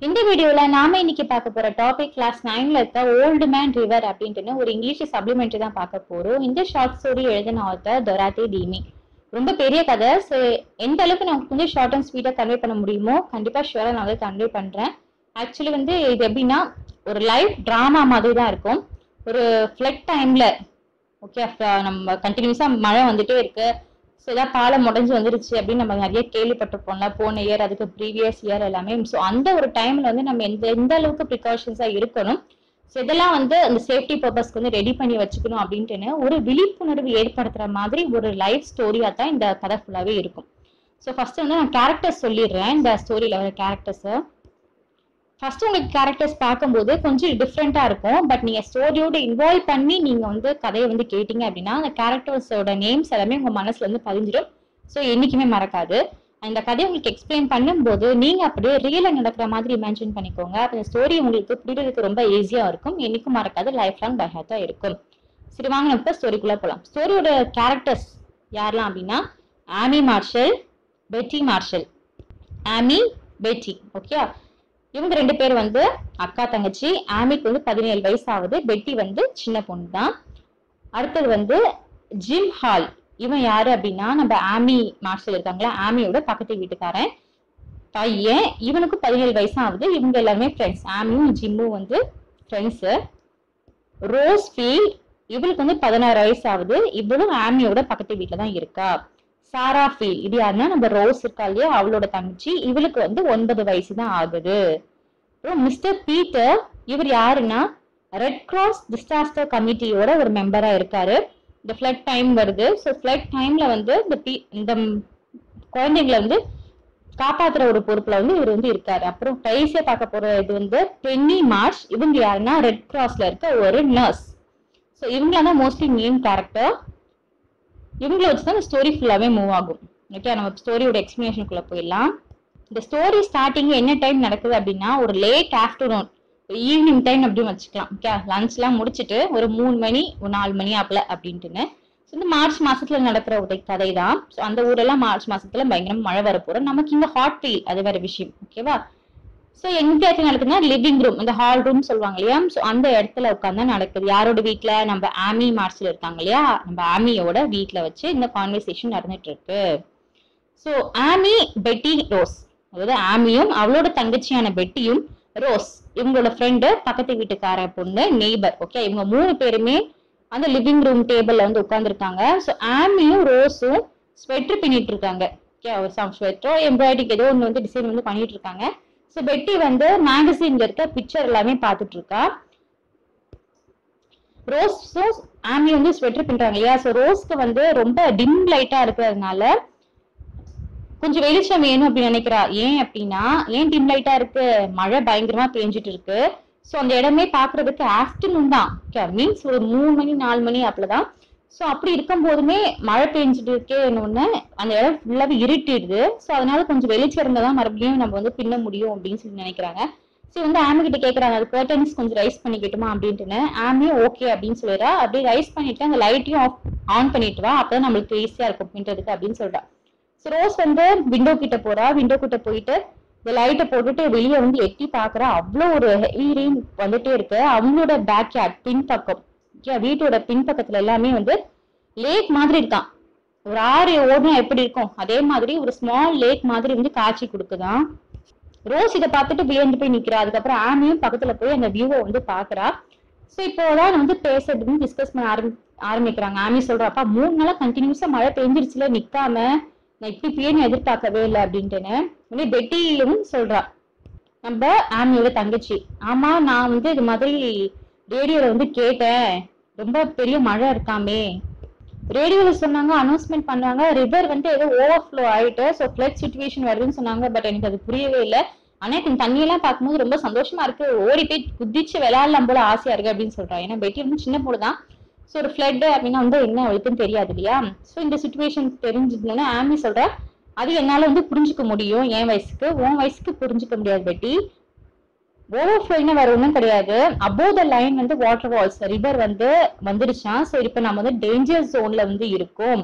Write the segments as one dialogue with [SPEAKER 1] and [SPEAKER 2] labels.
[SPEAKER 1] இந்த வீடியோல நாம இன்னைக்கு பார்க்க போற டாபிக் கிளாஸ் நைன்ல இருக்க ஓல்டு மேன் ரிவர் அப்படின்ட்டு ஒரு இங்கிலீஷ் சப்ளிமெண்ட்ரி தான் பார்க்க போறோம் இந்த ஷார்ட் ஸ்டோரி எழுதின ஆத்தர் தொராத்தே டீமி ரொம்ப பெரிய கதை ஸோ எந்த அளவுக்கு நமக்கு வந்து ஷார்ட் அண்ட் ஸ்வீட்டாக கன்வே பண்ண முடியுமோ கண்டிப்பா ஷுவராக நான் வந்து கன்வே பண்றேன் ஆக்சுவலி வந்து இது எப்படின்னா ஒரு லைஃப் ட்ராமா மாதிரி தான் இருக்கும் ஒரு ஃப்ளட் டைம்ல ஓகே நம்ம கண்டினியூஸா மழை வந்துட்டே இருக்கு ஸோ ஏதாவது பாலம் உடஞ்சு வந்துருச்சு அப்படின்னு நம்ம நிறைய கேள்விப்பட்டிருப்போம்ல போன இயர் அதுக்கு ப்ரீவியஸ் இயர் எல்லாமே ஸோ அந்த ஒரு டைம்ல வந்து நம்ம எந்த எந்த அளவுக்கு ப்ரிகாஷன்ஸா இருக்கணும் ஸோ இதெல்லாம் வந்து அந்த சேஃப்டி பர்பஸ்க்கு வந்து ரெடி பண்ணி வச்சுக்கணும் அப்படின்ட்டுன்னு ஒரு விழிப்புணர்வு ஏற்படுத்துற மாதிரி ஒரு லைஃப் ஸ்டோரியா தான் இந்த கதை ஃபுல்லாவே இருக்கும் ஸோ ஃபர்ஸ்ட் வந்து நான் கேரக்டர்ஸ் சொல்லிடுறேன் இந்த ஸ்டோரியில வர கேரக்டர்ஸை ஃபர்ஸ்ட் உங்களுக்கு கேரக்டர்ஸ் பார்க்கும்போது கொஞ்சம் டிஃப்ரெண்டா இருக்கும் பட் நீங்க ஸ்டோரியோட இன்வால்வ் பண்ணி நீங்க வந்து கதையை வந்து கேட்டீங்க அப்படின்னா அந்த கேரக்டர்ஸோட நேம்ஸ் எல்லாமே உங்க மனசுல வந்து பதிஞ்சிடும் ஸோ என்னைக்குமே மறக்காது அந்த கதையை உங்களுக்கு எக்ஸ்பிளைன் பண்ணும்போது நீங்க அப்படியே ரியலா நடக்கிற மாதிரி இமேஜின் பண்ணிக்கோங்க அப்ப இந்த ஸ்டோரி உங்களுக்கு புரியுறதுக்கு ரொம்ப ஈஸியா இருக்கும் என்னைக்கும் மறக்காது லைஃப் லாங் பை இருக்கும் சரி வாங்க நம்ம இப்போ ஸ்டோரிக்குள்ள போலாம் ஸ்டோரியோட கேரக்டர்ஸ் யாரெல்லாம் அப்படின்னா ஆமி மார்ஷல் பெட்டி மார்ஷல் ஆமி பெட்டி ஓகே இவங்க ரெண்டு பேர் வந்து அக்கா தங்கச்சி ஆமிக்கு வந்து பதினேழு வயசு ஆகுது பெட்டி வந்து சின்ன பொண்ணு தான் அடுத்தது வந்து ஜிம் ஹால் இவன் யாரு அப்படின்னா நம்ம ஆமி மார்ஷல் இருக்காங்களா ஆமியோட பக்கத்து வீட்டுக்காரன் பையன் இவனுக்கு பதினேழு வயசு ஆகுது இவங்க எல்லாருமே ஃப்ரெண்ட்ஸ் ஆமியும் ஜிம்மும் வந்து ஃப்ரெண்ட்ஸு ரோஸ் ஃபீல்ட் இவளுக்கு வந்து பதினாறு வயசு ஆகுது இவளும் ஆமியோட பக்கத்து வீட்டில் தான் இருக்கா சாரா ஃபீல் இது யாருன்னா நம்ம ரோஸ் இருக்கா இல்லையா அவளோட தங்கச்சி இவளுக்கு வந்து ஒன்பது வயசு தான் ஆகுது அப்புறம் மிஸ்டர் பீட்டர் இவர் யாருன்னா ரெட் கிராஸ் டிசாஸ்டர் கமிட்டியோட ஒரு மெம்பரா இருக்காரு இந்த ஃப்ளட் டைம் வருது ஸோ ஃப்ளட் டைம்ல வந்து இந்த பீ இந்த குழந்தைங்களை வந்து காப்பாத்துற ஒரு பொறுப்புல வந்து இவர் வந்து இருக்காரு அப்புறம் கடைசியா பார்க்க போற இது வந்து பென்னி மார்ஷ் இவங்க யாருன்னா ரெட் கிராஸ்ல இருக்க ஒரு நர்ஸ் ஸோ இவங்கள தான் மோஸ்ட்லி மெயின் கேரக்டர் இவங்கள வச்சு தான் இந்த ஸ்டோரி ஃபுல்லாகவே மூவ் ஆகும் ஓகே நம்ம ஸ்டோரியோட எக்ஸ்பிளனேஷனுக்குள்ள போயிடலாம் இந்த ஸ்டோரி ஸ்டார்டிங் என்ன டைம் நடக்குது அப்படின்னா ஒரு லேட் ஆஃப்டர்நூன் ஈவினிங் டைம் அப்படின்னு வச்சுக்கலாம் ஓகே லஞ்ச்லாம் முடிச்சுட்டு ஒரு மூணு மணி ஒரு நாலு மணி ஆப்பல அப்படின்ட்டுன்னு ஸோ இந்த மார்ச் மாசத்துல நடக்கிற ஒரு கதை தான் ஸோ அந்த ஊரெல்லாம் மார்ச் மாசத்துல பயங்கரமா மழை வரப்போறோம் நமக்கு இங்க ஹாட் ஃபீல் அது வேற விஷயம் ஓகேவா ஸோ எங்க இடத்துல நடக்குதுன்னா லிவிங் ரூம் இந்த ஹால் ரூம் சொல்லுவாங்க இல்லையா ஸோ அந்த இடத்துல உட்காந்து நடக்குது யாரோட வீட்ல நம்ம ஆமி மார்ச்சில் இருக்காங்க இல்லையா நம்ம ஆமியோட வீட்ல வச்சு இந்த கான்வர்சேஷன் நடந்துட்டு இருக்கு ஸோ ஆமி பெட்டி ரோஸ் அதாவது ஆமியும் அவளோட தங்கச்சியான பெட்டியும் ரோஸ் இவங்களோட ஃப்ரெண்டு பக்கத்து வீட்டுக்கார பொண்ணு நெய்பர் ஓகே இவங்க மூணு பேருமே அந்த லிவிங் ரூம் டேபிள்ல வந்து உட்காந்துருக்காங்க ஸோ ஆமியும் ரோஸும் ஸ்வெட்டர் பின்னிட்டு இருக்காங்க ஓகே ஸ்வெட்டரோ எம்ப்ராய்டிங் ஏதோ ஒன்று வந்து டிசைன் வந்து பண்ணிட்டு இருக்காங்க ஸோ பெட்டி வந்து மேகசின்ல இருக்க பிக்சர் எல்லாமே பார்த்துட்டு இருக்கா ரோஸும் ஆமி வந்து ஸ்வெட்டர் பின்றாங்க இல்லையா ஸோ ரோஸ்க்கு வந்து ரொம்ப டிம் லைட்டா இருக்கிறதுனால கொஞ்சம் வெளிச்சம் வேணும் அப்படின்னு நினைக்கிறா ஏன் அப்படின்னா ஏன் டிம் லைட்டா இருக்கு மழை பயங்கரமா பெஞ்சிட்டு இருக்கு ஸோ அந்த இடமே பாக்குறதுக்கு ஆஃப்டர்நூன் தான் மீன்ஸ் ஒரு மூணு மணி நாலு மணி அப்படிதான் ஸோ அப்படி இருக்கும் போதுமே மழை பெஞ்சிட்டு இருக்கே ஒன்று அந்த இடம் ஃபுல்லாவே இருட்டிடுது ஸோ அதனால கொஞ்சம் வெளிச்சம் இருந்தால் தான் மறுபடியும் நம்ம வந்து பின்ன முடியும் அப்படின்னு சொல்லி நினைக்கிறாங்க ஸோ வந்து ஆமி கிட்ட கேட்குறாங்க அது கர்டன்ஸ் கொஞ்சம் ரைஸ் பண்ணிக்கிட்டுமா அப்படின்ட்டுன்னு ஆமியும் ஓகே அப்படின்னு சொல்லிடுறா அப்படியே ரைஸ் பண்ணிட்டு அந்த லைட்டையும் ஆஃப் ஆன் பண்ணிட்டு வா அப்பதான் நம்மளுக்கு ஈஸியா இருக்கும் பின்றதுக்கு அப்படின்னு சொல்றா ஸோ ரோஸ் வந்து விண்டோ கிட்ட போறா விண்டோ கிட்ட போயிட்டு இந்த லைட்டை போட்டுட்டு வெளியே வந்து எட்டி பாக்குறா அவ்வளோ ஒரு ஹெவி ரெயின் வந்துட்டே இருக்கு அவங்களோட பேக் யார்ட் பின் பக்கம் வீட்டோட பின்பக்கத்துல எல்லாமே வந்து லேக் மாதிரி இருக்கான் ஒரு ஆறு ஓடுனா எப்படி இருக்கும் அதே மாதிரி ஒரு ஸ்மால் லேக் மாதிரி வந்து காட்சி கொடுக்குதான் ரோஸ் இதை பார்த்துட்டு வியந்து போய் நிக்கிறா அதுக்கப்புறம் ஆமியும் பக்கத்துல போய் அந்த வியூவை வந்து பாக்குறா ஸோ இப்போதான் வந்து பேசுறதுன்னு டிஸ்கஸ் பண்ண ஆரம்பி ஆரம்பிக்கிறாங்க ஆமி சொல்றாப்பா மூணு நாளா கண்டினியூஸா மழை பெஞ்சிருச்சுல நிக்காம நான் இப்படி பேன்னு எதிர்பார்க்கவே இல்லை அப்படின்ட்டுன்னு உடனே பெட்டியும் சொல்றா நம்ம ஆமியோட தங்கச்சி ஆமா நான் வந்து இது மாதிரி ரேடியோல வந்து கேட்டேன் ரொம்ப பெரிய மழை இருக்காமே ரேடியோல சொன்னாங்க அனௌன்ஸ்மெண்ட் பண்ணாங்க ரிவர் வந்து ஏதோ ஓவர்ஃப்ளோ ஆயிட்டு ஸோ ஃபிளட் சுச்சுவேஷன் வருதுன்னு சொன்னாங்க பட் எனக்கு அது புரியவே இல்லை ஆனா எனக்கு தண்ணியெல்லாம் பார்க்கும்போது ரொம்ப சந்தோஷமா இருக்கு ஓடி போய் குதிச்சு விளையாடலாம் போல ஆசையா இருக்கு அப்படின்னு சொல்றா ஏன்னா பெட்டி வந்து சின்ன பொண்ணு தான் ஸோ ஒரு ஃப்ளட் அப்படின்னா வந்து என்ன அவளுக்குன்னு தெரியாது இல்லையா ஸோ இந்த சுச்சுவேஷன் தெரிஞ்சதுன்னு ஆமி சொல்றா அது என்னால வந்து புரிஞ்சுக்க முடியும் என் வயசுக்கு உன் வயசுக்கு புரிஞ்சுக்க முடியாது பெட்டி ஓவர்ஃப்ளோயிங்னா வேற ஒன்றும் கிடையாது அபோவ் த லைன் வந்து வாட்டர் வால்ஸ் ரிவர் வந்து வந்துருச்சான் ஸோ இப்போ நம்ம வந்து டேஞ்சர் ஜோன்ல வந்து இருக்கோம்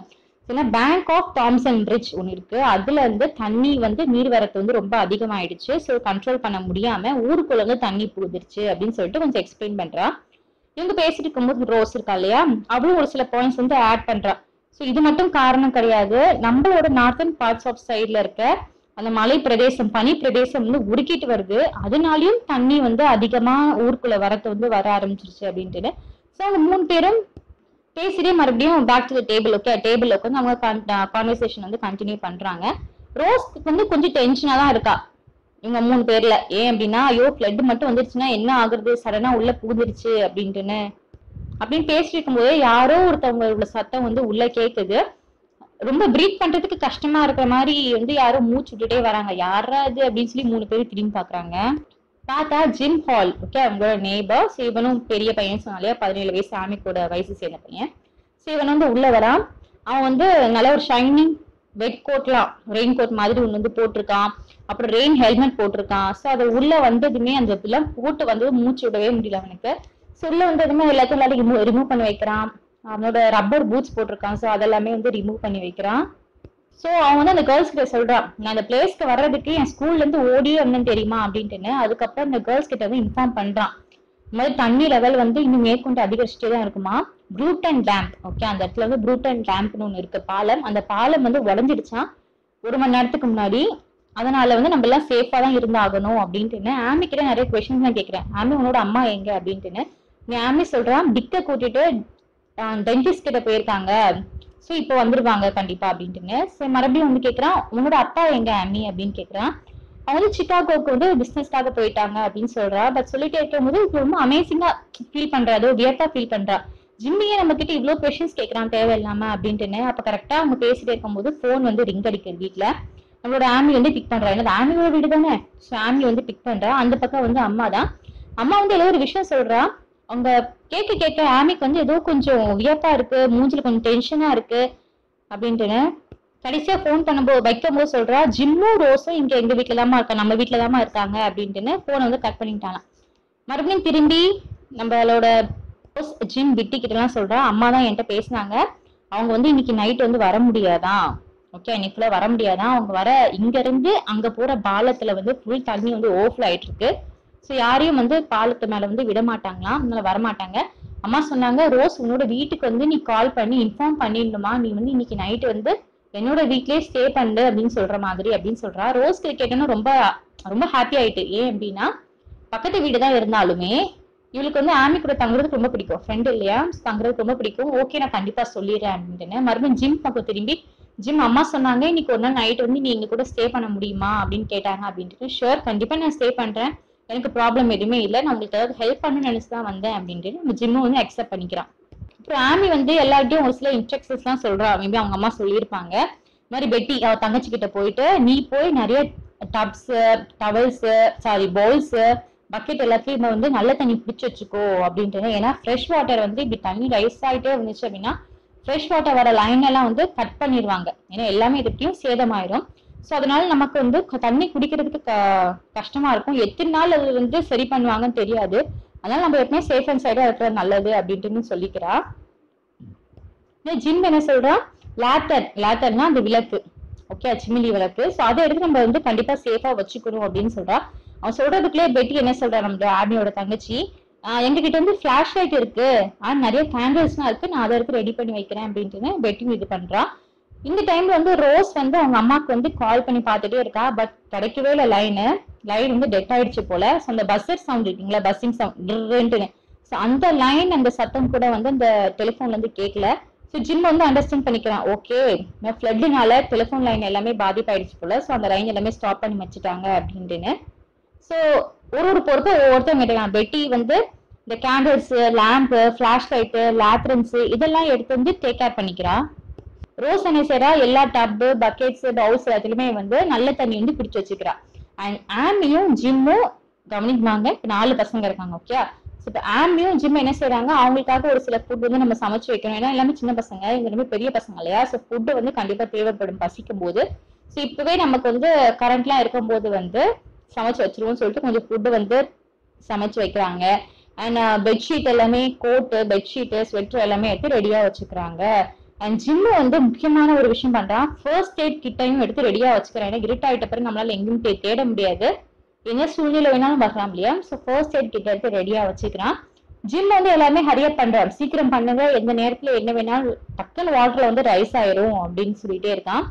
[SPEAKER 1] ஏன்னா பேங்க் ஆஃப் தாம்சன் பிரிட்ஜ் ஒன்று இருக்கு அதுல இருந்து தண்ணி வந்து நீர்வரத்து வந்து ரொம்ப அதிகமாயிடுச்சு ஸோ கண்ட்ரோல் பண்ண முடியாம ஊருக்குள்ள வந்து தண்ணி புகுதிருச்சு அப்படின்னு சொல்லிட்டு கொஞ்சம் எக்ஸ்பிளைன் பண்றா இவங்க பேசிட்டு இருக்கும்போது ரோஸ் இருக்கா இல்லையா அவளும் ஒரு சில பாயிண்ட்ஸ் வந்து ஆட் பண்றா ஸோ இது மட்டும் காரணம் கிடையாது நம்மளோட நார்த்தன் பார்ட்ஸ் ஆஃப் சைட்ல இருக்க அந்த மலை பிரதேசம் பனி பிரதேசம் வந்து உருக்கிட்டு வருது அதனாலயும் தண்ணி வந்து அதிகமா ஊருக்குள்ள வரத்து வந்து வர ஆரம்பிச்சிருச்சு அப்படின்ட்டு ஸோ அவங்க மூணு பேரும் பேசிட்டே மறுபடியும் back to the table okay table உட்காந்து அவங்க கான்வர்சேஷன் வந்து கண்டினியூ பண்றாங்க ரோஸ்க்கு வந்து கொஞ்சம் டென்ஷனா தான் இருக்கா இவங்க மூணு பேர்ல ஏன் அப்படின்னா ஐயோ ஃப்ளட் மட்டும் வந்துருச்சுன்னா என்ன ஆகுறது சடனா உள்ள புகுந்துருச்சு அப்படின்ட்டுன்னு அப்படின்னு பேசிட்டு இருக்கும்போது யாரோ ஒருத்தவங்களோட சத்தம் வந்து உள்ள கேக்குது ரொம்ப பிரீத் பண்றதுக்கு கஷ்டமா இருக்கிற மாதிரி வந்து யாரோ மூச்சு விட்டுட்டே வராங்க யாரா அது அப்படின்னு சொல்லி மூணு பேரும் திரும்பி பாக்குறாங்க பார்த்தா ஜிம் ஹால் ஓகே அவங்களோட நேபர் சிவனும் பெரிய பையன் சொன்னாலே பதினேழு வயசு ஆமிக்கோட வயசு சேர்ந்த பையன் சிவன் வந்து உள்ள வரான் அவன் வந்து நல்ல ஒரு ஷைனிங் வெட் கோட்லாம் ரெயின் கோட் மாதிரி ஒன்று வந்து போட்டிருக்கான் அப்புறம் ரெயின் ஹெல்மெட் போட்டிருக்கான் ஸோ அது உள்ள வந்ததுமே அந்த இதெல்லாம் போட்டு வந்து மூச்சு விடவே முடியல அவனுக்கு ஸோ உள்ள வந்ததுமே எல்லாத்தையும் எல்லாத்தையும் ரிமூவ் பண்ணி வைக்கிறான் அவனோட ரப்பர் பூட்ஸ் போட்டிருக்கான் ஸோ அதெல்லாமே வந்து ரிமூவ் பண்ணி வைக்கிறான் ஸோ அவன் வந்து அந்த கேர்ள்ஸ் கிட்ட சொல்றான் நான் அந்த பிளேஸ்க்கு வர்றதுக்கு என் ஸ்கூல்ல இருந்து ஓடியே வந்தேன் தெரியுமா அப்படின்ட்டுன்னு அதுக்கப்புறம் இந்த கேர்ள்ஸ் கிட்ட வந்து இன்ஃபார்ம் பண்றான் இந்த மாதிரி தண்ணி லெவல் வந்து இன்னும் மேற்கொண்டு அதிகரிச்சுட்டே தான் இருக்குமா ப்ரூட்டன் டேம்ப் ஓகே அந்த இடத்துல வந்து ப்ரூட்டன் டேம்ப்னு ஒன்று இருக்கு பாலம் அந்த பாலம் வந்து உடஞ்சிடுச்சான் ஒரு மணி நேரத்துக்கு முன்னாடி அதனால வந்து நம்ம எல்லாம் சேஃபா தான் இருந்தாகணும் அப்படின்ட்டுன்னு ஆமி கிட்ட நிறைய கொஸ்டின்ஸ் நான் கேட்கிறேன் ஆமி உன்னோட அம்மா எங்க அப்படின்ட்டுன்னு நீ ஆமி சொல்றான் பிக்க கூட்டிட்டு டென்டிஸ்ட் கிட்ட போயிருக்காங்க ஸோ இப்போ வந்துருவாங்க கண்டிப்பா அப்படின்ட்டுன்னு சரி மறுபடியும் வந்து கேட்குறான் உன்னோட அப்பா எங்க ஆமி அப்படின்னு கேட்குறான் அவங்க வந்து சிகாகோக்கு வந்து பிசினஸ்க்காக போயிட்டாங்க அப்படின்னு சொல்றா பட் சொல்லிட்டே இருக்கும்போது இது ரொம்ப அமேசிங்கா ஃபீல் பண்றா அதோ வியர்த்தா ஃபீல் பண்றா ஜிம்மியே நம்ம கிட்ட இவ்வளோ கொஷின்ஸ் கேட்கறான் தேவையில்லாம அப்படின்ட்டுன்னு அப்ப கரெக்டா அவங்க பேசிட்டே இருக்கும்போது ஃபோன் வந்து ரிங் அடிக்குது வீட்ல நம்மளோட ஆமி வந்து பிக் பண்றா என்னது ஆமியோட வீடு தானே ஸோ ஆமி வந்து பிக் பண்றா அந்த பக்கம் வந்து அம்மா தான் அம்மா வந்து ஏதோ ஒரு விஷயம் சொல்றா அவங்க கேட்க கேட்க ஆமிக்கு வந்து ஏதோ கொஞ்சம் வியப்பா இருக்கு மூஞ்சில கொஞ்சம் டென்ஷனா இருக்கு அப்படின்ட்டுன்னு கடைசியா ஃபோன் பண்ணும்போது வைக்கும் போது சொல்றா ஜிம்மும் ரோஸும் இங்க எங்க வீட்டுல தாமா இருக்கா நம்ம வீட்டுல தாமா இருக்காங்க அப்படின்ட்டுன்னு போனை வந்து கட் பண்ணிட்டாலாம் மறுபடியும் திரும்பி நம்மளோட ரோஸ் ஜிம் பிட்டி கிட்ட எல்லாம் சொல்றா அம்மா தான் என்கிட்ட பேசினாங்க அவங்க வந்து இன்னைக்கு நைட் வந்து வர முடியாதான் ஓகே இன்னைக்கு ஃபுல்லா வர முடியாதான் அவங்க வர இங்க இருந்து அங்க போற பாலத்துல வந்து ஃபுல் தண்ணி வந்து ஓவர்ஃப்ளோ ஆயிட்டு இருக்கு ஸோ யாரையும் வந்து பாலத்து மேல வந்து விட மாட்டாங்களாம் அதனால வர மாட்டாங்க அம்மா சொன்னாங்க ரோஸ் உன்னோட வீட்டுக்கு வந்து நீ கால் பண்ணி இன்ஃபார்ம் பண்ணிடணுமா நீ வந்து இன்னைக்கு நைட் வந்து என்னோட வீட்லயே ஸ்டே பண்ணு அப்படின்னு சொல்ற மாதிரி அப்படின்னு சொல்றா ரோஸ் கேட்டோன்னா ரொம்ப ரொம்ப ஹாப்பி ஆயிட்டு ஏன் அப்படின்னா பக்கத்து வீடு தான் இருந்தாலுமே இவளுக்கு வந்து ஆமி கூட தங்குறதுக்கு ரொம்ப பிடிக்கும் ஃப்ரெண்ட் இல்லையா தங்குறதுக்கு ரொம்ப பிடிக்கும் ஓகே நான் கண்டிப்பா சொல்லிடுறேன் அப்படின்ட்டு மறுபடியும் ஜிம் பக்கம் திரும்பி ஜிம் அம்மா சொன்னாங்க இன்னைக்கு ஒரு நாள் நைட் வந்து நீ எங்க கூட ஸ்டே பண்ண முடியுமா அப்படின்னு கேட்டாங்க அப்படின்ட்டு ஷுர் கண்டிப்பா நான் ஸ்டே பண்றேன் எனக்கு ப்ராப்ளம் எதுவுமே இல்லை நான் உங்களுக்கு ஏதாவது ஹெல்ப் பண்ணணும்னு நினைச்சு தான் வந்தேன் அப்படின்ட்டு நம்ம ஜிம்மும் வந்து அக்செப்ட் பண்ணிக்கிறான் அப்புறம் ஆமி வந்து எல்லார்ட்டையும் ஒரு சில இன்ஸ்ட்ரக்ஷன்ஸ் எல்லாம் சொல்றா மேபி அவங்க அம்மா சொல்லியிருப்பாங்க இந்த மாதிரி பெட்டி அவ தங்கச்சி கிட்ட போயிட்டு நீ போய் நிறைய tubs towels sorry bowls bucket எல்லாத்தையும் வந்து நல்ல தண்ணி பிடிச்சி வச்சுக்கோ அப்படின்ட்டு ஏன்னா ஃப்ரெஷ் வாட்டர் வந்து இப்படி தண்ணி ரைஸ் ஆகிட்டே இருந்துச்சு அப்படின்னா ஃப்ரெஷ் வாட்டர் வர லைன் எல்லாம் வந்து கட் பண்ணிடுவாங்க ஏன்னா எல்லாமே இதுக்கும் சேதமாயிரும் ஸோ அதனால நமக்கு வந்து க- தண்ணி குடிக்கிறதுக்கு க- கஷ்டமா இருக்கும் எத்தனை நாள் அது வந்து சரி பண்ணுவாங்கன்னு தெரியாது அதனால நம்ம எப்பவுமே சேஃப் அண்ட் சைடா இருக்கிறது நல்லது அப்படின்ட்டு சொல்லிக்கிறா ஜிம் என்ன சொல்றா லேட்டர் லேட்டர்னா அந்த விளக்கு ஓகே சிமிலி விளக்கு ஸோ அதை எடுத்து நம்ம வந்து கண்டிப்பா சேஃபா வச்சுக்கணும் அப்படின்னு சொல்றா அவன் சொல்றதுக்குள்ளே பெட்டி என்ன சொல்றா நம்ம ஆர்மியோட தங்கச்சி ஆஹ் எங்க கிட்ட வந்து ஃபிளாஷ் லைட் இருக்கு ஆனா நிறைய கேண்டில்ஸ்லாம் இருக்கு நான் அதை எடுத்து ரெடி பண்ணி வைக்கிறேன் அப்படின்ட்டு பெட்டியும் இது பண்றா இந்த டைம்ல வந்து ரோஸ் வந்து அவங்க அம்மாக்கு வந்து கால் பண்ணி பார்த்துட்டே இருக்கா பட் கிடைக்கவே இல்லை லைனு லைன் வந்து டெட் ஆயிடுச்சு போல ஸோ அந்த பஸ்ஸர் சவுண்ட் இருக்குங்களா பஸ்ஸிங் சவுண்ட் ஸோ அந்த லைன் அந்த சத்தம் கூட வந்து அந்த டெலிஃபோன்ல இருந்து கேட்கல ஸோ ஜிம் வந்து அண்டர்ஸ்டாண்ட் பண்ணிக்கிறான் ஓகே ஃப்ளட்னால டெலிஃபோன் லைன் எல்லாமே பாதிப்பாயிடுச்சு போல ஸோ அந்த லைன் எல்லாமே ஸ்டாப் பண்ணி வச்சுட்டாங்க அப்படின்ட்டுன்னு ஸோ ஒரு ஒரு பொறுப்பு ஒவ்வொருத்தவங்க கேட்டாங்க பெட்டி வந்து இந்த candles lamp flash light lanterns இதெல்லாம் எடுத்து வந்து டேக் கேர் பண்ணிக்கிறா ரோஸ் என்ன செய்றா எல்லா டப்பு பக்கெட்ஸ் பவுல்ஸ் எல்லாத்துலயுமே வந்து நல்ல தண்ணி வந்து பிடிச்சு வச்சுக்கிறா அண்ட் ஆமியும் ஜிம்மும் கவனிக்குவாங்க இப்ப நாலு பசங்க இருக்காங்க ஓகே ஸோ இப்போ ஆமியும் ஜிம் என்ன செய்றாங்க அவங்களுக்காக ஒரு சில ஃபுட் வந்து நம்ம சமைச்சு வைக்கணும் ஏன்னா எல்லாமே சின்ன பசங்க இவங்க ரொம்ப பெரிய பசங்க இல்லையா ஸோ ஃபுட்டு வந்து கண்டிப்பா தேவைப்படும் பசிக்கும் போது ஸோ இப்பவே நமக்கு வந்து கரண்ட்லாம் இருக்கும்போது வந்து சமைச்சு வச்சிருவோம்னு சொல்லிட்டு கொஞ்சம் ஃபுட்டு வந்து சமைச்சு வைக்கிறாங்க அண்ட் பெட்ஷீட் எல்லாமே கோட்டு பெட்ஷீட்டு ஸ்வெட்டர் எல்லாமே எடுத்து ரெடியா வச்சுக்கிறாங்க அண்ட் ஜிம்மு வந்து முக்கியமான ஒரு விஷயம் பண்றான் ஃபர்ஸ்ட் எய்ட் கிட்டையும் எடுத்து ரெடியா வச்சுக்கிறேன் ஏன்னா இருட் ஆயிட்ட பிறகு நம்மளால எங்கேயும் தே- தேட முடியாது என்ன சூழ்நிலை வேணாலும் வரலாம் இல்லையா ஸோ ஃபர்ஸ்ட் எய்ட் கிட்ட எடுத்து ரெடியா வச்சுக்கிறான் ஜிம் வந்து எல்லாமே ஹரியப் பண்றான் சீக்கிரம் பண்ணுங்க எந்த நேரத்துல என்ன வேணாலும் டக்குன்னு வாட்டர்ல வந்து ரைஸ் ஆயிரும் அப்படின்னு சொல்லிட்டே இருக்கான்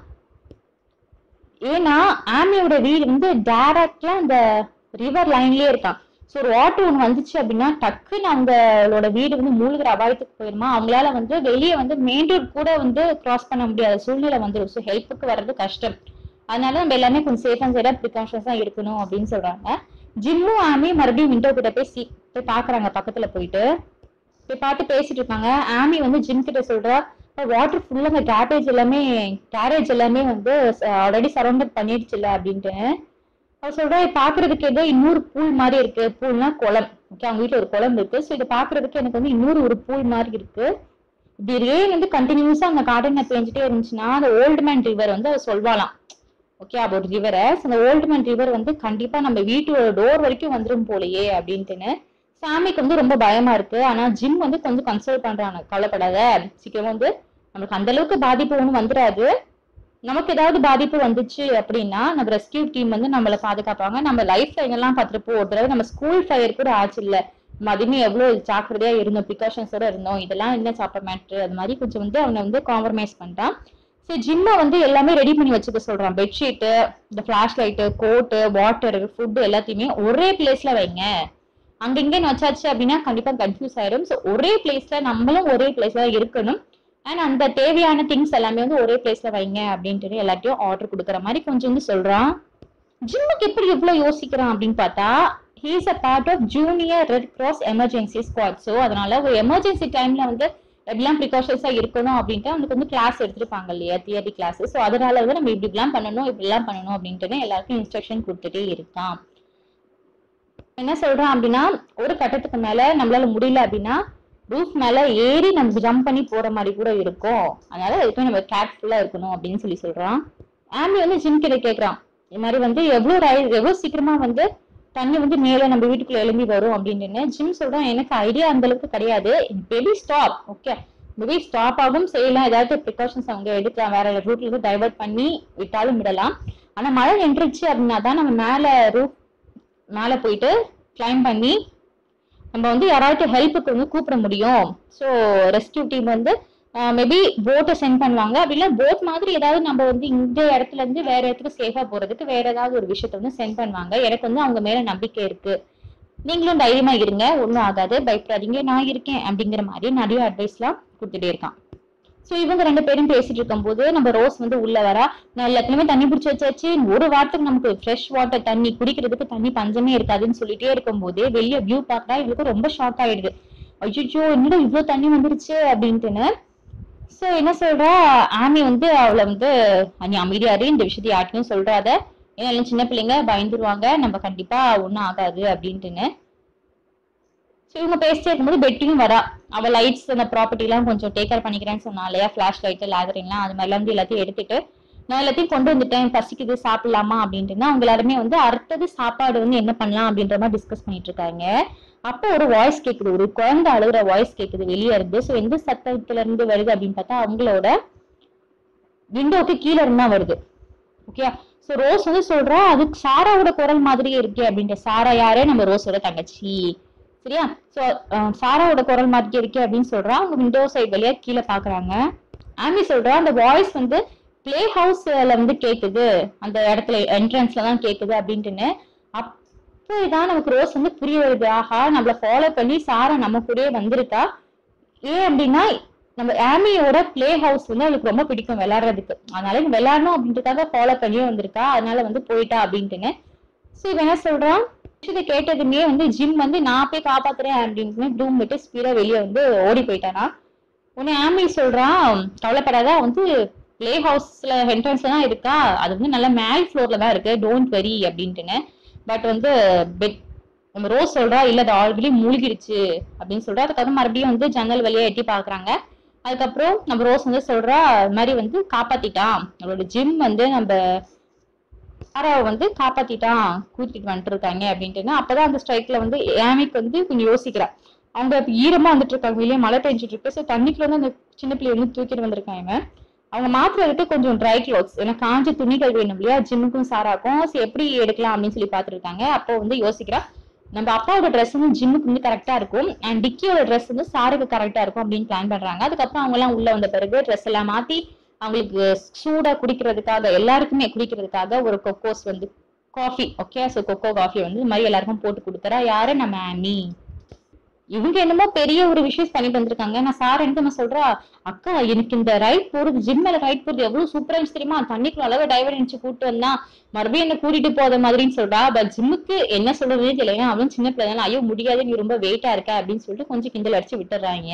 [SPEAKER 1] ஏன்னா ஆமியோட வீடு வந்து டைரக்டா அந்த ரிவர் லைன்லயே இருக்கான் ஸோ ஒரு வாட்டர் ஒன்று வந்துச்சு அப்படின்னா டக்குன்னு அவங்களோட வீடு வந்து மூழ்கிற அபாயத்துக்கு போயிருமா அவங்களால வந்து வெளியே வந்து மெயின் ரோட் கூட வந்து கிராஸ் பண்ண முடியாத சூழ்நிலை வந்துடும் ஸோ ஹெல்ப்புக்கு வர்றது கஷ்டம் அதனால நம்ம எல்லாமே கொஞ்சம் சேஃப் அண்ட் சைடா ப்ரிகாஷன்ஸா இருக்கணும் அப்படின்னு சொல்றாங்க ஜிம்மும் ஆமி மறுபடியும் விண்டோ கிட்ட போய் சீ போய் பாக்குறாங்க பக்கத்துல போயிட்டு போய் பார்த்து பேசிட்டு இருக்காங்க ஆமி வந்து ஜிம் கிட்ட சொல்றா வாட்டர் ஃபுல்லா அந்த கேரேஜ் எல்லாமே கேரேஜ் எல்லாமே வந்து ஆல்ரெடி சரௌண்டட் பண்ணிடுச்சுல அப்படின்ட்டு அவ சொல்றா "இது பாக்குறதுக்கு ஏதோ இன்னொரு பூல் மாதிரி இருக்கு பூல்னா குளம் ஓகே அவங்க வீட்டுல ஒரு குளம் இருக்கு ஸோ இதை பாக்குறதுக்கு எனக்கு வந்து இன்னொரு ஒரு பூல் மாதிரி இருக்கு இப்படி ரெயின் வந்து கண்டினியூஸா அந்த கார்டன்ல பெஞ்சிட்டே இருந்துச்சுன்னா அந்த ஓல்டு மேன் ரிவர் வந்து அவ சொல்வாளாம் ஓகே அபவுட் ரிவரை அந்த ஓல்டு மேன் ரிவர் வந்து கண்டிப்பா நம்ம வீட்டோட டோர் வரைக்கும் வந்துரும் போலயே அப்படின்ட்டுன்னு சாமிக்கு வந்து ரொம்ப பயமா இருக்கு ஆனா ஜிம் வந்து கொஞ்சம் கன்சல்ட் பண்றாங்க கவலைப்படாத சீக்கிரமா வந்து நமக்கு அந்த அளவுக்கு பாதிப்பு ஒன்றும் வந்துடாது நமக்கு ஏதாவது பாதிப்பு வந்துச்சு அப்படின்னா நம்ம ரெஸ்கியூ டீம் வந்து நம்மளை பாதுகாப்பாங்க நம்ம லைஃப்ல என்னெல்லாம் பார்த்துருப்போம் ஒரு தடவை நம்ம ஸ்கூல் ஃபயர் கூட ஆச்சு இல்ல நம்ம அதுவுமே எவ்வளவு ஜாக்கிரதையா இருந்தோம் ப்ரிகாஷன்ஸோட இருந்தோம் இதெல்லாம் என்ன சாப்பிட்ட மேட்ரு அது மாதிரி கொஞ்சம் வந்து அவனை வந்து காம்ப்ரமைஸ் பண்ணிட்டான் சரி ஜிம்மை வந்து எல்லாமே ரெடி பண்ணி வச்சுக்க சொல்றான் பெட்ஷீட்டு இந்த flash light coat water food எல்லாத்தையுமே ஒரே பிளேஸ்ல வைங்க அங்க இங்கன்னு வச்சாச்சு அப்படின்னா கண்டிப்பா கன்ஃபியூஸ் ஆயிடும் ஸோ ஒரே பிளேஸ்ல நம்மளும் ஒரே பிளேஸ்ல இருக்கணும் அண்ட் அந்த தேவையான திங்ஸ் எல்லாமே வந்து ஒரே பிளேஸ்ல வைங்க அப்படின்ட்டு எல்லாத்தையும் ஆர்டர் கொடுக்குற மாதிரி கொஞ்சம் வந்து சொல்றான் ஜிம்முக்கு எப்படி இவ்வளவு யோசிக்கிறான் அப்படின்னு பார்த்தா he's a part of junior red cross emergency squad so அதனால ஒரு எமர்ஜென்சி டைம்ல வந்து எப்படிலாம் ப்ரிகாஷன்ஸா இருக்கணும் அப்படின்ட்டு அவனுக்கு வந்து கிளாஸ் எடுத்திருப்பாங்க இல்லையா தியரி கிளாஸ் ஸோ அதனால வந்து நம்ம இப்படி இப்படிலாம் பண்ணணும் இப்படிலாம் பண்ணணும் அப்படின்ட்டு எல்லாருக்கும் இன்ஸ்ட்ரக்ஷன் கொடுத்துட்டே இருக்கான் என்ன சொல்றான் அப்படின்னா ஒரு கட்டத்துக்கு மேல நம்மளால முடியல அப்படின்னா ரூஃப் மேல ஏறி நம்ம ஜம்ப் பண்ணி போற மாதிரி கூட இருக்கும் அதனால அதுக்கு நம்ம கேர்ஃபுல்லா இருக்கணும் அப்படின்னு சொல்லி சொல்றான் ஆம்பி வந்து ஜிம் கிட்ட கேக்குறான் இது மாதிரி வந்து எவ்வளவு ரை எவ்வளவு சீக்கிரமா வந்து தண்ணி வந்து மேல நம்ம வீட்டுக்குள்ள எழும்பி வரும் அப்படின்னு ஜிம் சொல்றான் எனக்கு ஐடியா அந்த அளவுக்கு கிடையாது baby stop okay maybe stop ஆகும் செய்யலாம் ஏதாவது ப்ரிகாஷன்ஸ் அவங்க எடுக்கலாம் வேற ரூட்ல இருந்து டைவர்ட் பண்ணி விட்டாலும் விடலாம் ஆனா மழை நின்றுச்சு அப்படின்னா தான் நம்ம மேல ரூஃப் மேல போயிட்டு கிளைம் பண்ணி நம்ம வந்து யாராவது ஹெல்ப்புக்கு வந்து கூப்பிட முடியும் ஸோ ரெஸ்கியூ டீம் வந்து மேபி போட்டை சென்ட் பண்ணுவாங்க அப்படின்னா போட் மாதிரி ஏதாவது நம்ம வந்து இந்த இடத்துல இருந்து வேற இடத்துக்கு சேஃபா போறதுக்கு வேற ஏதாவது ஒரு விஷயத்த வந்து சென்ட் பண்ணுவாங்க எனக்கு வந்து அவங்க மேல நம்பிக்கை இருக்கு நீங்களும் தைரியமா இருங்க ஒன்றும் ஆகாது பயப்படாதீங்க நான் இருக்கேன் அப்படிங்கிற மாதிரி நிறைய அட்வைஸ்லாம் கொடுத்துட்டே இருக்கான் ஸோ இவங்க ரெண்டு பேரும் பேசிட்டு இருக்கும்போது நம்ம ரோஸ் வந்து உள்ள வரா நான் எல்லாத்துலயுமே தண்ணி பிடிச்சி வச்சாச்சு ஒரு வாரத்துக்கு நமக்கு ஃப்ரெஷ் வாட்டர் தண்ணி குடிக்கிறதுக்கு தண்ணி பஞ்சமே இருக்காதுன்னு சொல்லிட்டே இருக்கும்போதே வெளியே வியூ பார்க்கறா இவளுக்கு ரொம்ப ஷாக் ஆயிடுது அய்யோ என்னடா இவ்ளோ தண்ணி வந்துருச்சு அப்படின்ட்டுன்னு ஸோ என்ன சொல்றா ஆமி வந்து அவளை வந்து நீ அமைதியாரு இந்த விஷயத்தை யார்ட்டையும் சொல்றாத ஏன்னா எல்லாம் சின்ன பிள்ளைங்க பயந்துருவாங்க நம்ம கண்டிப்பா ஒன்றும் ஆகாது அப்படின்ட்டுன்னு ஸோ இவங்க பேசிட்டே இருக்கும்போது பெட்டியும் வரா அவள் லைட்ஸ் அந்த ப்ராப்பர்ட்டி எல்லாம் கொஞ்சம் டேக் கேர் பண்ணிக்கிறேன்னு சொன்னா இல்லையா ஃபிளாஷ் லைட் லேதரிங்லாம் அது மாதிரிலாம் வந்து எல்லாத்தையும் எடுத்துட்டு நான் எல்லாத்தையும் கொண்டு வந்துட்டேன் பசிக்குது சாப்பிடலாமா அப்படின்ட்டு அவங்க எல்லாருமே வந்து அடுத்தது சாப்பாடு வந்து என்ன பண்ணலாம் அப்படின்ற மாதிரி டிஸ்கஸ் பண்ணிட்டு இருக்காங்க அப்போ ஒரு வாய்ஸ் கேக்குது ஒரு குழந்தை அழுகுற வாய்ஸ் கேக்குது வெளியே இருந்து ஸோ எந்த சத்தத்துல இருந்து வருது அப்படின்னு பார்த்தா அவங்களோட விண்டோக்கு கீழே இருந்தா வருது ஓகே ஸோ ரோஸ் வந்து சொல்றா அது சாராவோட குரல் மாதிரியே இருக்கே அப்படின்ட்டு சாரா யாரு நம்ம ரோஸோட தங்கச்சி சரியா ஸோ சாராவோட குரல் மாதிரியே இருக்கே அப்படின்னு சொல்றா அவங்க விண்டோ சைடு வழியா கீழே பாக்குறாங்க ஆமி சொல்றா அந்த வாய்ஸ் வந்து பிளே ஹவுஸ்ல வந்து கேக்குது அந்த இடத்துல என்ட்ரன்ஸ்ல தான் கேக்குது அப்படின்ட்டுன்னு அப்போ இதான் நமக்கு ரோஸ் வந்து புரிய வருது ஆஹா நம்மள ஃபாலோ பண்ணி சாரா நம்ம கூடயே வந்திருக்கா ஏன் அப்படின்னா நம்ம ஆமியோட பிளே ஹவுஸ் வந்து அவளுக்கு ரொம்ப பிடிக்கும் விளையாடுறதுக்கு அதனால இவ விளையாடணும் அப்படின்றதுக்காக ஃபாலோ பண்ணியே வந்திருக்கா அதனால வந்து போயிட்டா அப்படின்ட்டுன்னு ஸோ இவன் என்ன சொல்றான் விஷயத்தை கேட்டதுமே வந்து ஜிம் வந்து நான் போய் காப்பாத்துறேன் அப்படின்னு டூம் விட்டு ஸ்பீடா வெளியே வந்து ஓடி போயிட்டானா உடனே ஆமி சொல்றான் கவலைப்படாத அவன் வந்து பிளே ஹவுஸ்ல என்ட்ரன்ஸ்ல தான் இருக்கா அது வந்து நல்ல மேல் ஃப்ளோர்ல தான் இருக்கு டோன்ட் வெரி அப்படின்ட்டுன்னு பட் வந்து பெட் நம்ம ரோஸ் சொல்றா இல்ல அது ஆல்ரெடி மூழ்கிடுச்சு அப்படின்னு சொல்றா அதுக்கப்புறம் மறுபடியும் வந்து ஜன்னல் வழியா எட்டி பாக்குறாங்க அதுக்கப்புறம் நம்ம ரோஸ் வந்து சொல்றா இது மாதிரி வந்து காப்பாத்திட்டான் நம்மளோட ஜிம் வந்து நம்ம சாராவை வந்து காப்பாத்திட்டான் கூட்டிட்டு வந்துட்டு இருக்காங்க அப்படின்ட்டு அப்பதான் அந்த ஸ்ட்ரைக்ல வந்து ஏமிக்கு வந்து கொஞ்சம் யோசிக்கிறா அவங்க இப்ப ஈரமா வந்துட்டு இருக்காங்க வெளியே மழை பெஞ்சிட்டு இருக்கு ஸோ தண்ணிக்குள்ள வந்து அந்த சின்ன பிள்ளைய வந்து தூக்கிட்டு வந்திருக்காங்க அவங்க மாத்துறதுக்கு கொஞ்சம் ட்ரை க்ளோத்ஸ் ஏன்னா காஞ்ச துணிகள் வேணும் இல்லையா ஜிம்முக்கும் சாராக்கும் ஸோ எப்படி எடுக்கலாம் அப்படின்னு சொல்லி பார்த்துருக்காங்க அப்போ வந்து யோசிக்கிறா நம்ம அப்பாவோட ட்ரெஸ் வந்து ஜிம்முக்கு வந்து கரெக்டா இருக்கும் அண்ட் டிக்கியோட ட்ரெஸ் வந்து சாருக்கு கரெக்டா இருக்கும் அப்படின்னு பிளான் பண்றாங்க அதுக்கப்புறம் அவங்க எல்லாம் உள்ள வந்த பிறகு ட்ரெஸ் எல்லாம் மாத்தி அவங்களுக்கு சூடா குடிக்கிறதுக்காக எல்லாருக்குமே குடிக்கிறதுக்காக ஒரு கொக்கோஸ் வந்து coffee okay so cocoa coffee வந்து இது மாதிரி எல்லாருக்கும் போட்டு கொடுத்துறா யாரு நம்ம ஆமி இவங்க என்னமோ பெரிய ஒரு விஷயம் பண்ணிட்டு வந்திருக்காங்க நான் சார் என்ன நம்ம சொல்றா அக்கா எனக்கு இந்த ரைட் போறது ஜிம் மேல ரைட் போறது எவ்வளவு சூப்பரா இருந்துச்சு தெரியுமா தண்ணிக்குள்ள அளவு டைவர் இருந்துச்சு கூட்டு வந்தா மறுபடியும் என்ன கூட்டிட்டு போத மாதிரின்னு சொல்றா பட் ஜிம்முக்கு என்ன சொல்றதுனே தெரியல அவளும் சின்ன பிள்ளை தானே ஐயோ முடியாது நீ ரொம்ப வெயிட்டா இருக்க அப்படின்னு சொல்லிட்டு கொஞ்சம் கிண்டல் அடிச்சு விட்டுறாங்க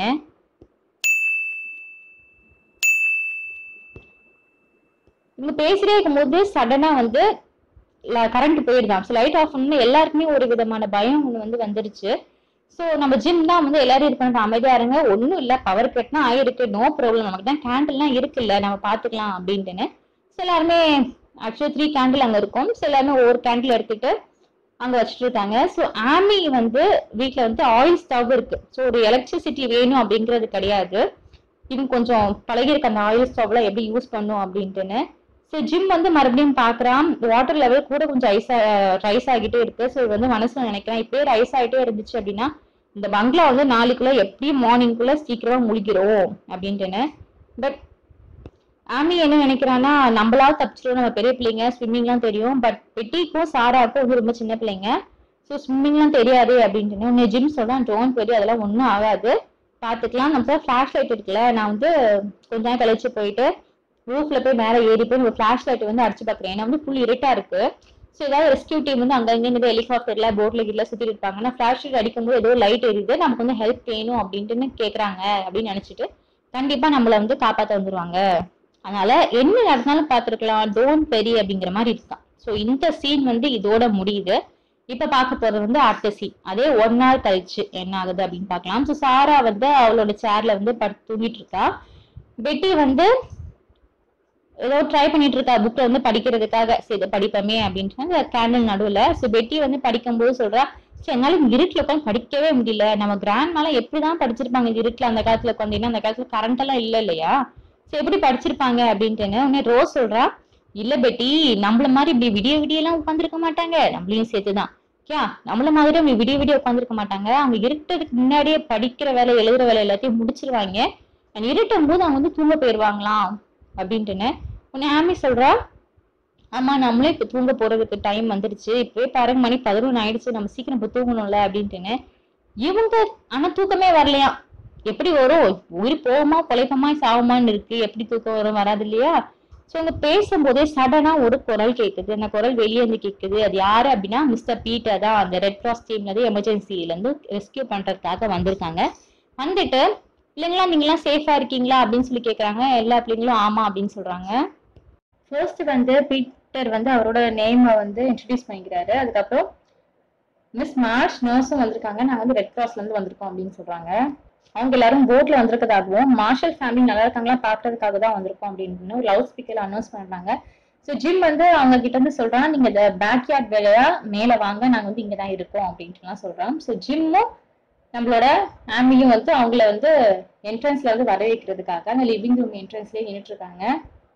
[SPEAKER 1] இவங்க பேசிட்டே இருக்கும்போது சடனா வந்து கரண்ட் போயிருதான் ஸோ லைட் ஆஃப் பண்ணு எல்லாருக்குமே ஒரு விதமான பயம் ஒன்று வந்து வந்துருச்சு ஸோ நம்ம ஜிம் தான் வந்து எல்லாரும் இது பண்ணிட்டு அமைதியா இருங்க ஒன்றும் இல்லை பவர் கட்னா ஆயிருக்கு நோ ப்ராப்ளம் நமக்கு தான் கேண்டில்லாம் இருக்குல்ல நம்ம பார்த்துக்கலாம் அப்படின்ட்டுன்னு ஸோ எல்லாருமே ஆக்சுவலி த்ரீ கேண்டில் அங்கே இருக்கும் ஸோ எல்லாருமே ஒவ்வொரு கேண்டில் எடுத்துட்டு அங்கே வச்சுட்டு இருக்காங்க ஸோ ஆமி வந்து வீட்டில் வந்து ஆயில் ஸ்டவ் இருக்கு ஸோ ஒரு எலக்ட்ரிசிட்டி வேணும் அப்படிங்கிறது கிடையாது இன்னும் கொஞ்சம் பழகிருக்கு அந்த ஆயில் ஸ்டவ்ல எப்படி யூஸ் பண்ணும் அப்படின்ட்டுன்னு ஸோ ஜிம் வந்து மறுபடியும் பார்க்குறான் வாட்டர் லெவல் கூட கொஞ்சம் ஐஸ் ரைஸ் ஆகிட்டே இருக்கு ஸோ வந்து மனசுல நினைக்கிறேன் இப்படியே ரைஸ் ஆகிட்டே இருந்துச்சு அப்படின்னா இந்த பங்களா வந்து நாளைக்குள்ள எப்படியும் மார்னிங்குள்ள சீக்கிரமா முழிக்கிறோம் அப்படின்ட்டுன்னு பட் ஆமி என்ன நினைக்கிறான்னா நம்மளால தப்பிச்சிருவோம் நம்ம பெரிய பிள்ளைங்க ஸ்விம்மிங்லாம் தெரியும் பட் பெட்டிக்கும் சாராக்கும் வந்து ரொம்ப சின்ன பிள்ளைங்க ஸோ ஸ்விம்மிங்லாம் தெரியாது அப்படின்ட்டு உன்னை ஜிம் சொல்றேன் டோன்ட் வெரி அதெல்லாம் ஒன்றும் ஆகாது பார்த்துக்கலாம் நம்ம ஃப்ளாஷ் லைட் இருக்குல்ல நான் வந்து கொஞ்ச நேரம் கழிச்சு போயிட்டு ரூஃப்ல போய் மேலே ஏறி போய் ஒரு ஃப்ளாஷ் லைட் வந்து அடிச்சு பார்க்குறேன் ஏன்னா வந்து ஃபுல் இருட்டா இருக்கு ஸோ ஏதாவது ரெஸ்கியூ டீம் வந்து அங்க இங்க ஹெலிகாப்டர்ல போட்ல கீழ சுத்திட்டு இருப்பாங்க நான் ஃபிளாஷ் லைட் அடிக்கும்போது ஏதோ லைட் எரியுது நமக்கு வந்து ஹெல்ப் வேணும் அப்படின்ட்டுன்னு கேக்குறாங்க அப்படின்னு நினைச்சிட்டு கண்டிப்பா நம்மள வந்து காப்பாத்த வந்துருவாங்க அதனால என்ன நடந்தாலும் பார்த்துருக்கலாம் டோன்ட் பெரி அப்படிங்கிற மாதிரி இருக்கான் ஸோ இந்த சீன் வந்து இதோட முடியுது இப்ப பார்க்க போறது வந்து அடுத்த சீன் அதே ஒரு நாள் கழிச்சு என்ன ஆகுது அப்படின்னு பார்க்கலாம் ஸோ சாரா வந்து அவளோட சேர்ல வந்து படுத்து தூங்கிட்டு இருக்கா பெட்டி வந்து ஏதோ ட்ரை பண்ணிட்டு இருக்கா புக்ல வந்து படிக்கிறதுக்காக சரி இதை படிப்போமே அப்படின்ட்டு கேண்டில் நடுவுல ஸோ பெட்டி வந்து படிக்கும்போது சொல்றா சரி என்னால இருட்டுல உட்காந்து படிக்கவே முடியல நம்ம கிராண்ட் மேல எப்படிதான் படிச்சிருப்பாங்க இந்த இருட்டுல அந்த காலத்துல உட்காந்து அந்த காலத்துல கரண்ட் எல்லாம் இல்ல இல்லையா சரி எப்படி படிச்சிருப்பாங்க அப்படின்ட்டுன்னு உடனே ரோஸ் சொல்றா இல்ல பெட்டி நம்மள மாதிரி இப்படி விடிய விடிய எல்லாம் உட்காந்துருக்க மாட்டாங்க நம்மளையும் சேர்த்துதான் ஓகே நம்மள மாதிரி அவங்க விடிய விடிய உட்காந்துருக்க மாட்டாங்க அவங்க இருட்டதுக்கு முன்னாடியே படிக்கிற வேலை எழுதுற வேலை எல்லாத்தையும் முடிச்சிருவாங்க அண்ட் இருட்டும் போது அவங்க வந்து தூங்க போயிருவாங்களாம் அப்படின்ட்டுன்னு உன்னை ஆமி சொல்றா ஆமா நம்மளே இப்ப தூங்க போறதுக்கு டைம் வந்துருச்சு இப்பவே பாருங்க மணி பதினொன்று ஆயிடுச்சு நம்ம சீக்கிரம் இப்ப தூங்கணும்ல அப்படின்ட்டுன்னு இவங்க ஆனா தூக்கமே வரலையா எப்படி வரும் உயிர் போகுமா பொழைப்பமா சாவுமான்னு இருக்கு எப்படி தூக்கம் வரும் வராது இல்லையா ஸோ அவங்க பேசும்போதே சடனா ஒரு குரல் கேட்குது அந்த குரல் வெளியே இருந்து கேட்குது அது யாரு அப்படின்னா மிஸ்டர் பீட்டர் தான் அந்த ரெட் கிராஸ் டீம்ல இருந்து எமர்ஜென்சில இருந்து ரெஸ்கியூ பண்றதுக்காக வந்திருக்காங்க வந்துட்டு பிள்ளைங்களா நீங்களாம் சேஃபா இருக்கீங்களா அப்படின்னு சொல்லி கேக்குறாங்க எல்லா பிள்ளைங்களும் ஆமா அப்படின்னு சொல்றாங்க ஃபர்ஸ்ட் வந்து பீட்டர் வந்து அவரோட நேமை வந்து இன்ட்ரடியூஸ் பண்ணிக்கிறாரு அதுக்கப்புறம் மிஸ் மார்ச் நர்ஸும் வந்திருக்காங்க நாங்க வந்து ரெட் கிராஸ்ல இருந்து வந்திருக்கோம் அப்படின்னு சொல்றாங்க அவங்க எல்லாரும் போட்ல வந்திருக்கதாகவும் மார்ஷல் ஃபேமிலி நல்லா இருக்காங்களா பாக்குறதுக்காக தான் வந்திருக்கோம் அப்படின்னு ஒரு லவுட் ஸ்பீக்கர்ல அனௌன்ஸ் பண்றாங்க ஸோ ஜிம் வந்து அவங்க கிட்ட இருந்து சொல்றான் நீங்க இந்த பேக் யார்ட் வேலையா மேல வாங்க நாங்க வந்து இங்க தான் இருக்கோம் அப்படின்ட்டுலாம் சொல்றோம் ஸோ ஜிம்மும் நம்மளோட ஆமியும் வந்து அவங்கள வந்து என்ட்ரன்ஸ்ல வந்து வர வைக்கிறதுக்காக அந்த லிவிங் ரூம் என்ட்ரன்ஸ்லயே நின்றுட்டு இருக்காங்க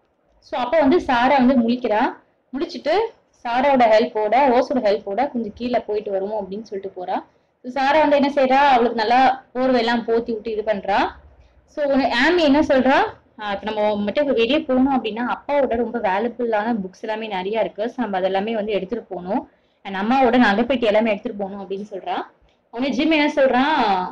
[SPEAKER 1] ஸோ அப்போ வந்து சாரா வந்து முழிக்கிறா முடிச்சுட்டு சாராவோட ஹெல்ப்போட ரோஸோட ஹெல்ப்போட கொஞ்சம் கீழே போயிட்டு வருவோம் அப்படின்னு சொல்லிட்டு போறா ஸோ சாரா வந்து என்ன செய்றா அவளுக்கு நல்லா போர்வையெல்லாம் போத்தி விட்டு இது பண்றா ஸோ ஆமி என்ன சொல்றா ஆஹ் இப்ப நம்ம மட்டும் வெளியே போகணும் அப்படின்னா அப்பாவோட ரொம்ப வேல்யூபிளான புக்ஸ் எல்லாமே நிறைய இருக்கு ஸோ நம்ம அதெல்லாமே வந்து எடுத்துட்டு போகணும் அண்ட் அம்மாவோட நகைப்பெட்டி எல்லாமே எடுத்துட்டு போகணும் அப்படின்னு சொல்றா உடனே ஜிம் என்ன சொல்றான்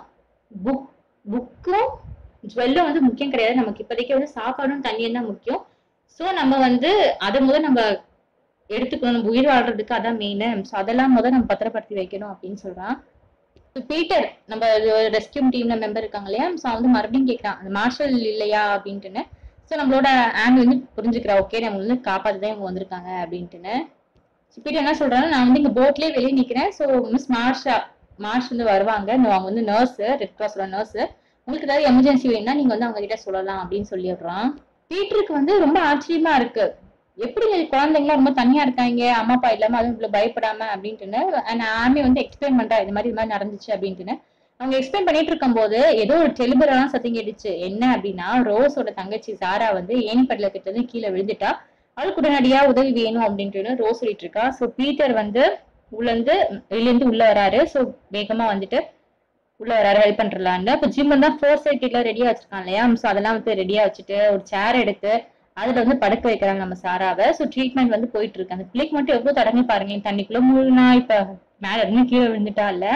[SPEAKER 1] புக் புக்கும் ஜுவல்லும் வந்து முக்கியம் கிடையாது நமக்கு இப்போதைக்கு வந்து சாப்பாடும் தண்ணியும் தான் முக்கியம் ஸோ நம்ம வந்து அதை முதல் நம்ம எடுத்துக்கணும் நம்ம உயிர் வாழ்றதுக்கு அதான் மெயின் ஸோ அதெல்லாம் முதல் நம்ம பத்திரப்படுத்தி வைக்கணும் அப்படின்னு சொல்றான் So, பீட்டர் நம்ம ரெஸ்கியூ டீம்ல மெம்பர் இருக்காங்க இல்லையா ஸோ வந்து மறுபடியும் கேட்கறான் அந்த மார்ஷல் இல்லையா அப்படின்ட்டுன்னு ஸோ நம்மளோட ஆம் வந்து புரிஞ்சுக்கிறா ஓகே நம்ம வந்து காப்பாற்றி தான் இவங்க வந்திருக்காங்க அப்படின்ட்டுன்னு ஸோ பீட்டர் என்ன சொல்றாங்க நான் வந்து இங்க போட்லயே வெளியே நிக்கிறேன் ஸோ மிஸ் மார்ஷா மார்ஷ் வந்து வருவாங்க இந்த அவங்க வந்து நர்ஸ் ரெட் கிராஸோட நர்ஸ் உங்களுக்கு ஏதாவது எமர்ஜென்சி வேணும்னா நீங்க வந்து அவங்க கிட்ட சொல்லலாம் அப்படின்னு சொல்லிடுறான் பீட்டருக்கு வந்து ரொம்ப ஆச்சரியமா இருக்கு எப்படி குழந்தைங்களாம் ரொம்ப தனியா இருக்காங்க அம்மா அப்பா இல்லாம அதுவும் இவ்வளவு பயப்படாம அப்படின்ட்டுன்னு அண்ட் ஆமி வந்து எக்ஸ்பிளைன் பண்றா இது மாதிரி இது மாதிரி நடந்துச்சு அப்படின்ட்டுன்னு அவங்க எக்ஸ்பிளைன் பண்ணிட்டு இருக்கும்போது ஏதோ ஒரு டெலிபரெல்லாம் சத்தம் கேட்டுச்சு என்ன அப்படின்னா ரோஸோட தங்கச்சி சாரா வந்து ஏணிப்படல கிட்ட இருந்து கீழே விழுந்துட்டா அவளுக்கு உடனடியா உதவி வேணும் அப்படின்ட்டு ரோஸ் சொல்லிட்டு இருக்கா ஸோ பீட்டர் வந்து உள்ள இருந்து வெளில இருந்து உள்ள வராரு ஸோ வேகமா வந்துட்டு உள்ள வராரு ஹெல்ப் பண்றலான்னு அப்ப ஜிம் வந்து ஃபோர் சைட் எல்லாம் ரெடியா வச்சிருக்கான் இல்லையா ஸோ அதெல்லாம் வந்து ரெடியா வச்சுட்டு ஒரு சேர் எடுத்து அதுல வந்து படுக்க வைக்கிறாங்க நம்ம சாராவை ஸோ ட்ரீட்மெண்ட் வந்து போயிட்டு இருக்கு அந்த பிள்ளைக்கு மட்டும் எவ்வளவு தடவை பாருங்க தண்ணிக்குள்ள முழுனா இப்ப மேல இருந்து கீழே விழுந்துட்டா இல்ல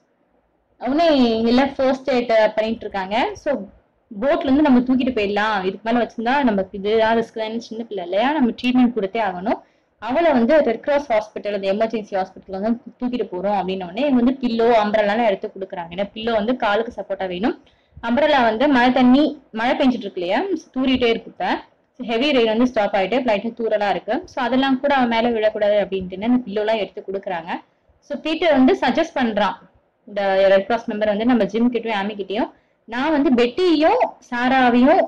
[SPEAKER 1] அவனே இல்ல ஃபர்ஸ்ட் எய்ட் பண்ணிட்டு இருக்காங்க ஸோ போட்ல இருந்து நம்ம தூக்கிட்டு போயிடலாம் இதுக்கு மேல வச்சிருந்தா நமக்கு இது ரிஸ்க் தானே சின்ன பிள்ளை இல்லையா நம்ம ட்ரீட்மெண்ட் கொடுத்தே ஆகணும் அவளை வந்து ரெட் கிராஸ் ஹாஸ்பிட்டல் அந்த எமர்ஜென்சி ஹாஸ்பிட்டல் வந்து தூக்கிட்டு போறோம் அப்படின்னு உடனே இவங்க வந்து பில்லோ அம்பரெல்லாம் எடுத்து கொடுக்குறாங்க ஏன்னா பில்லோ வந்து காலுக்கு சப்போர்ட்டா வேணும் அம்பரெல்லா வந்து மழை தண்ணி மழை பெஞ்சிட்டு இருக்கு இல்லையா தூரிட்டே இருக்கு இப்ப ஹெவி ரெயின் வந்து ஸ்டாப் ஆயிட்டு லைட்டா தூரலா இருக்கு ஸோ அதெல்லாம் கூட அவன் மேல விழக்கூடாது அப்படின்ட்டு அந்த பில்லோலாம் எடுத்து கொடுக்குறாங்க ஸோ பீட்டர் வந்து சஜஸ்ட் பண்றான் இந்த ரெட் கிராஸ் மெம்பர் வந்து நம்ம ஜிம் கிட்டயும் ஆமி கிட்டயும் நான் வந்து பெட்டியையும் சாராவையும்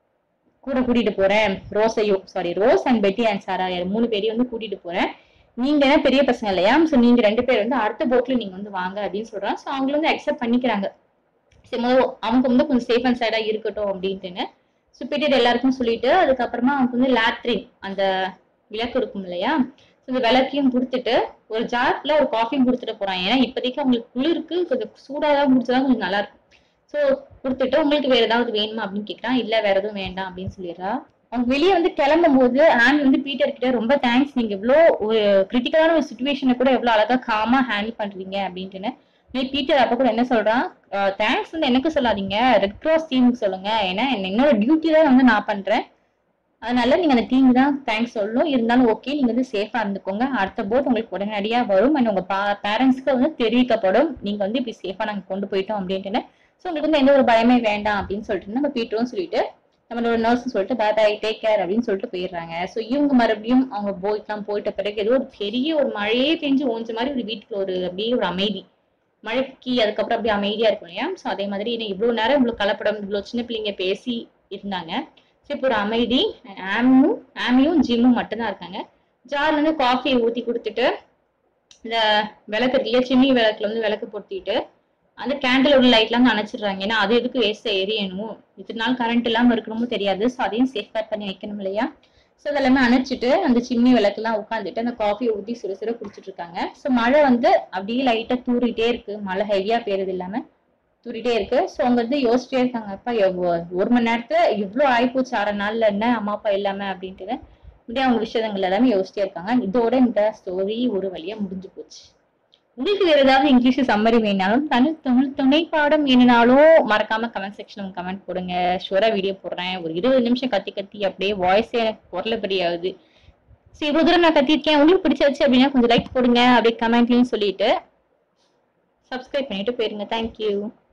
[SPEAKER 1] கூட கூட்டிட்டு போறேன் ரோஸையும் sorry Rose and Betty and Sarah மூணு பேரையும் வந்து கூட்டிட்டு போறேன் நீங்க என்ன பெரிய பசங்க இல்லையா ஸோ நீங்க ரெண்டு பேர் வந்து அடுத்த போட்ல நீங்க வந்து வாங்க அப்படின்னு சொல்றாங்க ஸோ அவங்களும் வந்து அக்செப்ட் பண்ணிக்கிறாங்க சரி முதல்ல அவங்க வந்து கொஞ்சம் சேஃப் அண்ட் சைடா இருக்கட்டும் அப்படின்ட்டுன்னு ஸோ பீட்டர் எல்லாருக்கும் சொல்லிட்டு அதுக்கப்புறமா அவனுக்கு வந்து லேட்ரின் அந்த விளக்கு இருக்கும் இல்லையா ஸோ இந்த விளக்கையும் கொடுத்துட்டு ஒரு ஜார்ல ஒரு காஃபியும் கொடுத்துட்டு போறான் ஏன்னா இப்போதைக்கு அவங்களுக்கு குளிருக்கு கொஞ்சம் சூடாதான் முடிச்சதான் கொஞ்சம் நல்லா இருக்கும் ஸோ கொடுத்துட்டு உங்களுக்கு வேற ஏதாவது வேணுமா அப்படின்னு கேட்கறான் இல்ல வேற எதுவும் வேண்டாம் அப்படின்னு சொல்லிடுறா அவங்க வெளியே வந்து கிளம்பும் போது ஆன் வந்து பீட்டர் கிட்ட ரொம்ப தேங்க்ஸ் நீங்க இவ்வளோ ஒரு கிரிட்டிக்கலான ஒரு சுச்சுவேஷனை கூட எவ்வளவு அழகா காமா ஹேண்டில் பண்றீங்க அப்படின்ட்டுன்னு நீ பீட்டர் அப்ப கூட என்ன சொல்றான் தேங்க்ஸ் வந்து எனக்கு சொல்லாதீங்க ரெட் கிராஸ் டீமுக்கு சொல்லுங்க ஏன்னா என்ன- என்னோட டியூட்டி தான் வந்து நான் பண்றேன் அதனால நீங்க அந்த டீம் தான் தேங்க்ஸ் சொல்லணும் இருந்தாலும் ஓகே நீங்க வந்து சேஃபா இருந்துக்கோங்க அடுத்த போட் உங்களுக்கு உடனடியா வரும் அண்ட் உங்க பேரண்ட்ஸ்க்கு வந்து தெரிவிக்கப்படும் நீங்க வந்து இப்படி சேஃபா நாங்க கொண்டு போயிட்டோம் அப்படின்ட்டுன்னு ஸோ உங்களுக்கு வந்து எந்த ஒரு பயமே வேண்டாம் அப்படின்னு சொல்லிட்டு நம்ம பீட்டரும் சொல்லிட்டு நம்மளோட நர்ஸ் சொல்லிட்டு பை பை டேக் கேர் அப்படின்னு சொல்லிட்டு போயிடுறாங்க ஸோ இவங்க மறுபடியும் அவங்க போய்க்கெல்லாம் போயிட்ட பிறகு ஏதோ ஒரு பெரிய ஒரு மழையே பெஞ்சு ஓஞ்ச மாதிரி ஒரு வீட்டுக்குள்ள ஒரு அப்படியே ஒரு அமைதி மழைக்கு அதுக்கப்புறம் அப்படியே அமைதியா இருக்கும் இல்லையா ஸோ அதே மாதிரி இன்னும் இவ்வளவு நேரம் இவ்வளவு கலப்படம் இவ்வளவு சின்ன பிள்ளைங்க பேசி இருந்தாங்க ஸோ இப்போ ஒரு அமைதி ஆமும் ஆமியும் ஜிம்மும் மட்டும்தான் இருக்காங்க ஜார்ல இருந்து காஃபி ஊத்தி கொடுத்துட்டு இந்த விளக்கு இருக்கு இல்லையா சிம்மி விளக்குல வந்து விளக்கு பொருத்திட்டு அந்த கேண்டிலோட லைட்லாம் வந்து அணைச்சிடுறாங்க ஏன்னா அது எதுக்கு வேஸ்ட் எரியணும் இத்தனை நாள் கரண்ட் இல்லாம இருக்கணுமோ தெரியாது ஸோ அதையும் சேஃப்கார்ட் பண்ணி வைக்கணும் இல்லையா ஸோ அதெல்லாமே அணைச்சிட்டு அந்த சிம்மி விளக்குலாம் உட்காந்துட்டு அந்த காஃபியை ஊற்றி சுட சுட குடிச்சிட்டு இருக்காங்க ஸோ மழை வந்து அப்படியே லைட்டா தூறிட்டே இருக்கு மழை ஹெவியா பெய்யறது இல்லாம தூரிட்டே இருக்கு ஸோ அவங்க வந்து யோசிச்சிட்டே இருக்காங்க அப்பா எவ்வ- ஒரு மணி நேரத்துல இவ்வளோ ஆயிப்போச்சு அரை நாள்ல என்ன அம்மா அப்பா இல்லாம அப்படின்ட்டு இப்படி அவங்க விஷயங்கள் எல்லாமே யோசிச்சிட்டே இருக்காங்க இதோட இந்த ஸ்டோரி ஒரு வழியா முடிஞ்சு போச்சு உங்களுக்கு வேற ஏதாவது இங்கிலீஷ் சம்மரி வேணாலும் தமிழ் தமிழ் துணை பாடம் வேணுனாலும் மறக்காம கமெண்ட் செக்ஷன் கமெண்ட் போடுங்க ஷுவரா வீடியோ போடுறேன் ஒரு இருபது நிமிஷம் கத்தி கத்தி அப்படியே வாய்ஸே எனக்கு குரல பெரியாகுது சரி இவ்வளவு தூரம் நான் கத்திருக்கேன் உங்களுக்கு பிடிச்சிருச்சு அப்படின்னா கொஞ்சம் லைக் போடுங்க அப்படியே கமெண்ட்லயும் சொல்லிட்டு சப்ஸ்கிரைப் பண்ணிட்டு போயிருங்க தேங்க்யூ